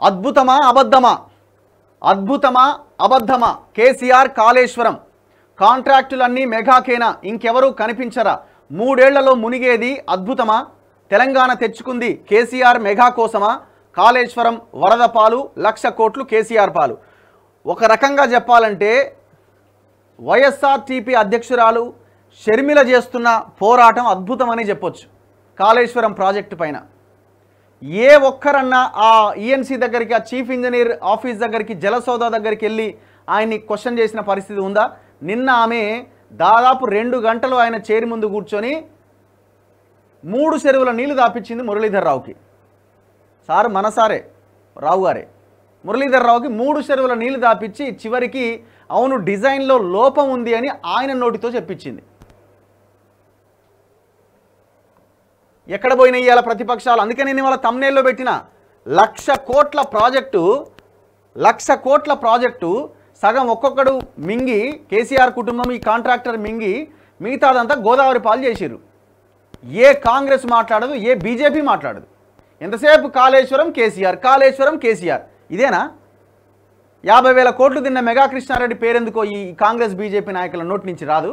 అద్భుతమా అబద్ధమా అద్భుతమా అబద్ధమా కేసీఆర్ కాళేశ్వరం కాంట్రాక్టులన్నీ మెగాకేనా ఇంకెవరూ కనిపించరా మూడేళ్లలో మునిగేది అద్భుతమా తెలంగాణ తెచ్చుకుంది కేసీఆర్ మెగా కోసమా కాళేశ్వరం వరద పాలు లక్ష కోట్లు కేసీఆర్ పాలు ఒక రకంగా చెప్పాలంటే వైఎస్ఆర్టీపీ అధ్యక్షురాలు షర్మిల చేస్తున్న పోరాటం అద్భుతమని చెప్పొచ్చు కాళేశ్వరం ప్రాజెక్టు పైన ఏ ఒక్కరన్నా ఆ ఈఎన్సీ దగ్గరికి ఆ చీఫ్ ఇంజనీర్ ఆఫీస్ దగ్గరికి జలసౌద దగ్గరికి వెళ్ళి ఆయన్ని క్వశ్చన్ చేసిన పరిస్థితి ఉందా నిన్న ఆమె దాదాపు రెండు గంటలు ఆయన చేరి ముందు కూర్చొని మూడు చెరువుల నీళ్లు దాపించింది మురళీధర్ రావుకి సార్ మన సారే రావు గారే మురళీధర్ రావుకి మూడు చెరువుల నీళ్లు దాపించి చివరికి అవును డిజైన్లో లోపం ఉంది అని ఆయన నోటితో చెప్పించింది ఎక్కడ పోయినాయి ఇవాళ ప్రతిపక్షాలు అందుకే నేను ఇవాళ తమ్నేల్లో పెట్టిన లక్ష కోట్ల ప్రాజెక్టు లక్ష కోట్ల ప్రాజెక్టు సగం ఒక్కొక్కడు మింగి కేసీఆర్ కుటుంబం ఈ కాంట్రాక్టర్ మింగి మిగతాదంతా గోదావరి పాలు చేసిర్రు ఏ కాంగ్రెస్ మాట్లాడదు ఏ బీజేపీ మాట్లాడదు ఎంతసేపు కాళేశ్వరం కేసీఆర్ కాళేశ్వరం కేసీఆర్ ఇదేనా యాభై వేల కోట్లు తిన్న మెగా కృష్ణారెడ్డి పేరెందుకో ఈ కాంగ్రెస్ బీజేపీ నాయకుల నోటి నుంచి రాదు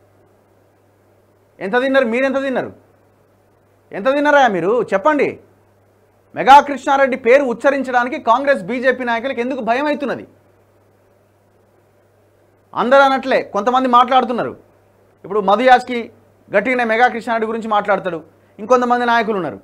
ఎంత తిన్నారు మీరెంత తిన్నారు ఎంత తిన్నారా మీరు చెప్పండి మెగా కృష్ణారెడ్డి పేరు ఉచ్చరించడానికి కాంగ్రెస్ బీజేపీ నాయకులకు ఎందుకు భయం అవుతున్నది అందరూ అనట్లే కొంతమంది మాట్లాడుతున్నారు ఇప్పుడు మధుయాజ్కి గట్టిగానే మెగా కృష్ణారెడ్డి గురించి మాట్లాడతాడు ఇంకొంతమంది నాయకులు ఉన్నారు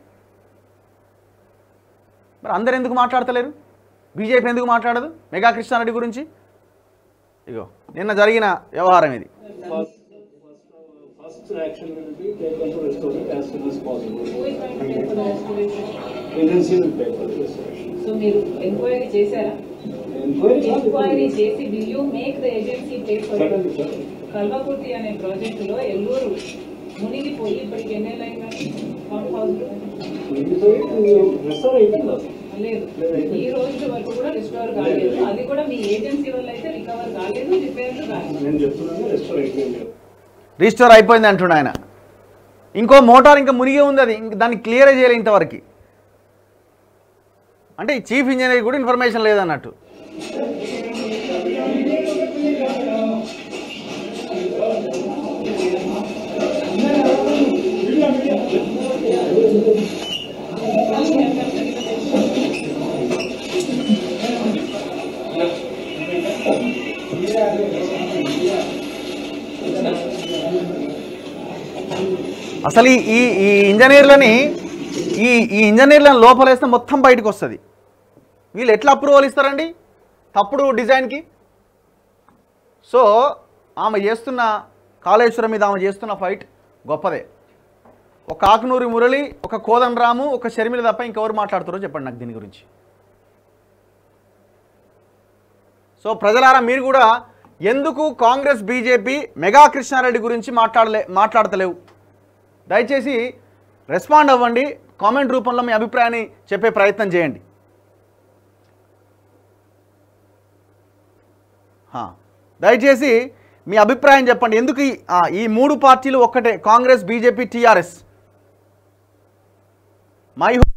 మరి అందరు ఎందుకు మాట్లాడతలేరు బీజేపీ ఎందుకు మాట్లాడదు మెగా కృష్ణారెడ్డి గురించి ఇగో నిన్న జరిగిన వ్యవహారం ఇది First, first action will be taken to restore it as soon as possible. Who is going to pay for the restoration? Agency will pay for the restoration. So మీరు ఎంక్వైరీ చేశారా Inquiry is not enquiry dependent. చేసి will you make the agency pay for Certainly, certainly. Kalwakurthy అనే ప్రాజెక్టులో ఎల్లూరు మునిగిపోయి ఇప్పటికి ఎన్నేళ్ళు అయిందని pump హౌస్లో Inquiry, restore అయిపోయింది అసలు. లేదు ఈ రోజు వరకు కూడా రిస్టోర్ కాలేదు అది కూడా మీ ఏజెన్సీ వల్ల అయితే రికవర్ కాలేదు రిపేర్లు కాలేదు నేను చెప్తున్నాను రెస్టోర్ అయిపోయింది రిజిస్టర్ అయిపోయింది అంటున్నాడు ఆయన ఇంకో మోటార్ ఇంకా మునిగే ఉంది అది ఇంక దాన్ని క్లియర్ చేయలేదు ఇంతవరకు అంటే ఈ చీఫ్ ఇంజనీర్ కూడా ఇన్ఫర్మేషన్ లేదన్నట్టు అసలు ఈ ఈ ఈ ఇంజనీర్లని ఈ ఈ ఇంజనీర్లను లోపలేస్తే మొత్తం బయటకు వస్తుంది వీళ్ళు ఎట్లా అప్రూవల్ ఇస్తారండి తప్పుడు డిజైన్కి సో ఆమె చేస్తున్న కాళేశ్వరం మీద ఆమె చేస్తున్న ఫైట్ గొప్పదే ఒక కాకునూరి మురళి ఒక కోదన్ రాము ఒక షర్మిల తప్ప ఇంకెవరు మాట్లాడుతారో చెప్పండి నాకు దీని గురించి సో ప్రజలారా మీరు కూడా ఎందుకు కాంగ్రెస్ బీజేపీ మెగా కృష్ణారెడ్డి గురించి మాట్లాడలే మాట్లాడతలేవు దయచేసి రెస్పాండ్ అవ్వండి కామెంట్ రూపంలో మీ అభిప్రాయాన్ని చెప్పే ప్రయత్నం చేయండి హా. దయచేసి మీ అభిప్రాయం చెప్పండి ఎందుకు ఈ- ఆ, ఈ మూడు పార్టీలు ఒక్కటే కాంగ్రెస్ బీజేపీ టీఆర్ఎస్ మై